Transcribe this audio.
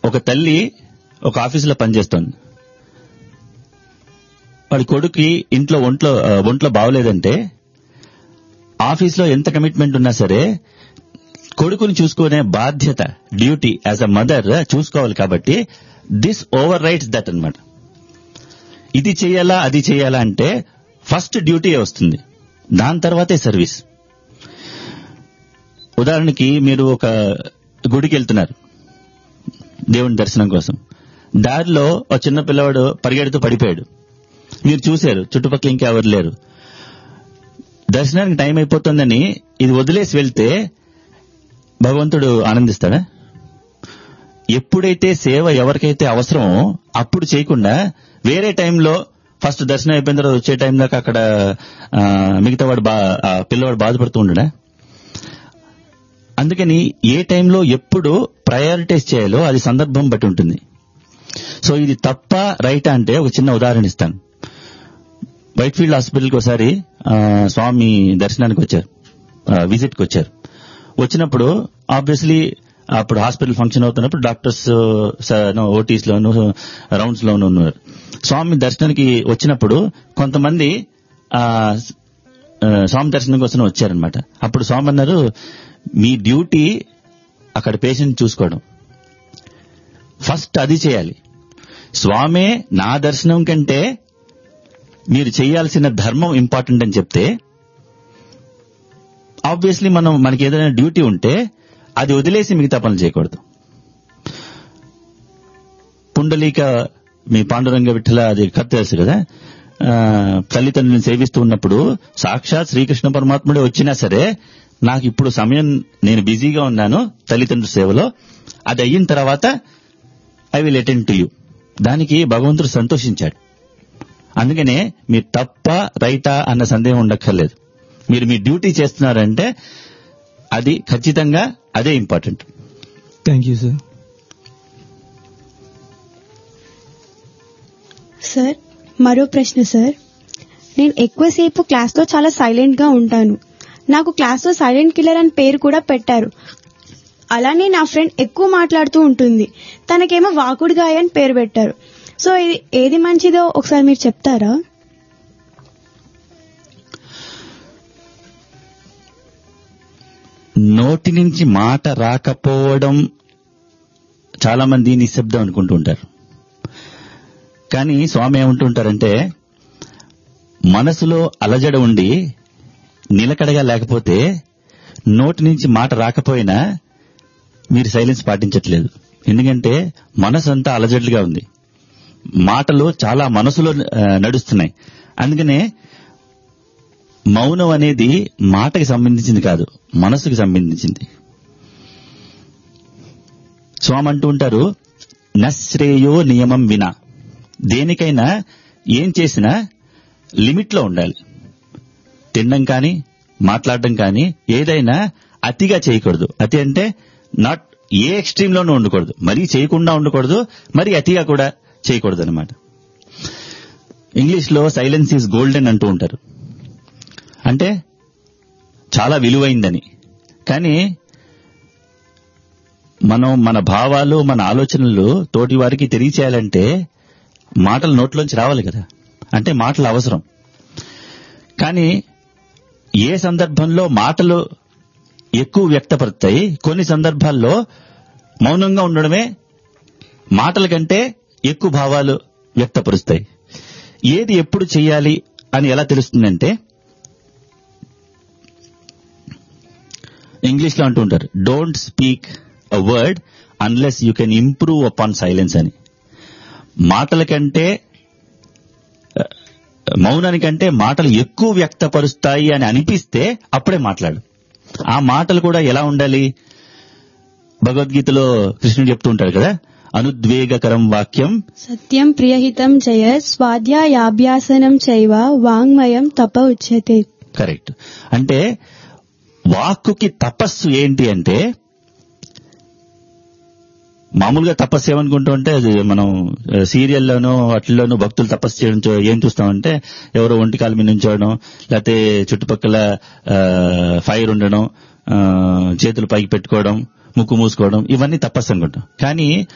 ఒక తల్లి ఒక ఆఫీసులో పనిచేస్తోంది వాడి కొడుకి ఇంట్లో ఒంట్లో ఆ, ఒంట్లో బాగోలేదంటే ఆఫీస్లో ఎంత కమిట్మెంట్ ఉన్నా సరే కొడుకుని చూసుకునే బాధ్యత డ్యూటీ యాజ్ అ మదర్ చూసుకోవాలి కాబట్టి దిస్ ఓవర్ రైట్స్ దట్ అన్నమాట ఇది చేయాలా అది చేయాలా అంటే ఫస్ట్ డ్యూటీ వస్తుంది దాని తర్వాతే సర్వీస్ ఉదాహరణకి మీరు ఒక గుడికి వెళ్తున్నారు దేవుని దర్శనం కోసం దారిలో ఒక చిన్న పిల్లవాడు పరిగెడుతూ పడిపోయాడు మీరు చూశారు చుట్టుపక్కల ఇంకెవరు లేరు దర్శనానికి టైం అయిపోతుందని ఇది వదిలేసి వెళ్తే భగవంతుడు ఆనందిస్తాడా ఎప్పుడైతే సేవ ఎవరికైతే అవసరమో అప్పుడు చేయకుండా వేరే టైంలో ఫస్ట్ దర్శనం అయిపోయిన తర్వాత వచ్చే టైం దాకా అక్కడ ఆ, మిగతా వాడు బా ఆ పిల్లవాడు బాధపడుతూ ఉండడా అందుకని ఏ టైంలో ఎప్పుడు ప్రయారిటైజ్ చేయాలో అది సందర్భం బట్టి ఉంటుంది సో ఇది తప్ప రైట్ అంటే ఒక చిన్న ఉదాహరణ ఇస్తాను వైట్ ఫీల్డ్ హాస్పిటల్కి ఒకసారి ఆ, స్వామి దర్శనానికి వచ్చారు విజిట్కి వచ్చారు వచ్చినప్పుడు ఆబ్వియస్లీ అప్పుడు హాస్పిటల్ ఫంక్షన్ అవుతున్నప్పుడు డాక్టర్స్ ఓటీస్ లోను రౌండ్స్ లోను ఉన్నారు స్వామి దర్శనానికి వచ్చినప్పుడు కొంతమంది ఆ, ఆ, స్వామి దర్శనం కోసం వచ్చారనమాట అప్పుడు స్వామి అన్నారు మీ డ్యూటీ అక్కడ పేషెంట్ చూసుకోవడం ఫస్ట్ అది చేయాలి స్వామే నా దర్శనం కంటే మీరు చేయాల్సిన ధర్మం ఇంపార్టెంట్ అని చెప్తే ఆబ్వియస్లీ మనం మనకి ఏదైనా డ్యూటీ ఉంటే అది వదిలేసి మిగతా పనులు చేయకూడదు పుండలీక మీ పాండురంగ విఠల అది కథ తెలుసు కదా ఆ, తల్లిదండ్రులను సేవిస్తూ ఉన్నప్పుడు సాక్షాత్ శ్రీకృష్ణ పరమాత్ముడే వచ్చినా సరే నాకు ఇప్పుడు సమయం నేను బిజీగా ఉన్నాను తల్లిదండ్రుల సేవలో అది అయిన తర్వాత I will attend to you దానికి భగవంతుడు సంతోషించాడు అందుకనే మీరు తప్ప రైటా అన్న సందేహం ఉండక్కర్లేదు మీరు మీ డ్యూటీ చేస్తున్నారంటే అది ఖచ్చితంగా అదే important thank you sir sir మరో ప్రశ్న సార్ నేను ఎక్కువసేపు క్లాస్లో చాలా సైలెంట్ గా ఉంటాను నాకు క్లాస్లో సైలెంట్ కిల్లర్ అని పేరు కూడా పెట్టారు అలానే నా ఫ్రెండ్ ఎక్కువ మాట్లాడుతూ ఉంటుంది తనకేమో వాకుడుగాయ అని పేరు పెట్టారు సో ఇది ఏది మంచిదో ఒకసారి మీరు చెప్తారా నోటి నుంచి మాట రాకపోవడం చాలా మంది నిశ్శబ్దం అనుకుంటూ ఉంటారు కానీ స్వామి ఏమంటుంటారంటే మనసులో అలజడ ఉండి నిలకడగా లేకపోతే నోటి నుంచి మాట రాకపోయినా మీరు సైలెన్స్ పాటించట్లేదు ఎందుకంటే మనసు అంతా అలజడుగా ఉంది మాటలు చాలా మనసులో ఆ, నడుస్తున్నాయి అందుకనే మౌనం అనేది మాటకి సంబంధించింది కాదు మనసుకి సంబంధించింది స్వామి అంటూ ఉంటారు నశ్రేయో నియమం వినా దేనికైనా ఏం చేసినా లిమిట్లో ఉండాలి తినడం కానీ మాట్లాడడం కానీ ఏదైనా అతిగా చేయకూడదు అతి అంటే నాట్ ఏ ఎక్స్ట్రీమ్ లోనూ ఉండకూడదు మరీ చేయకుండా ఉండకూడదు మరీ అతిగా కూడా చేయకూడదు అనమాట ఇంగ్లీష్ లో సైలెన్స్ ఈజ్ గోల్డెన్ అంటూ ఉంటారు అంటే చాలా విలువైందని కానీ మనం మన భావాలు మన ఆలోచనలు తోటి వారికి తెలియచేయాలంటే మాటలు నోట్లోంచి రావాలి కదా అంటే మాటలు అవసరం కానీ ఏ సందర్భంలో మాటలు ఎక్కువ వ్యక్తపడతాయి కొన్ని సందర్భాల్లో మౌనంగా ఉండడమే మాటల కంటే ఎక్కువ భావాలు వ్యక్తపరుస్తాయి ఏది ఎప్పుడు చేయాలి అని ఎలా తెలుస్తుందంటే ఇంగ్లీష్ లో అంటూ ఉంటారు don't speak a word unless you can improve upon silence అని మాటల కంటే ఆ, మౌనానికంటే మాటలు ఎక్కువ వ్యక్తపరుస్తాయి అని అనిపిస్తే అప్పుడే మాట్లాడు ఆ మాటలు కూడా ఎలా ఉండాలి భగవద్గీతలో కృష్ణుడు చెప్తూ ఉంటాడు కదా అనుద్వేగకరం వాక్యం సత్యం ప్రియహితం జయ స్వాధ్యాయాభ్యాసనం చైవ వాంగ్మయం తప ఉచ్యతే కరెక్ట్ అంటే వాక్కుకి తపస్సు ఏంటి అంటే మామూలుగా తపస్సు ఏమనుకుంటూ ఉంటే అది మనం ఆ, సీరియల్లోనూ వాటిల్లోనూ భక్తులు తపస్సు చేయడం చూ- ఏం చూస్తామంటే ఎవరో ఒంటి కాలు మీద నుంచోవడం లేకపోతే చుట్టుపక్కల ఆ, ఫైర్ ఉండడం ఆ, చేతులు పైకి పెట్టుకోవడం ముక్కు మూసుకోవడం ఇవన్నీ తపస్సు అనుకుంటాం కానీ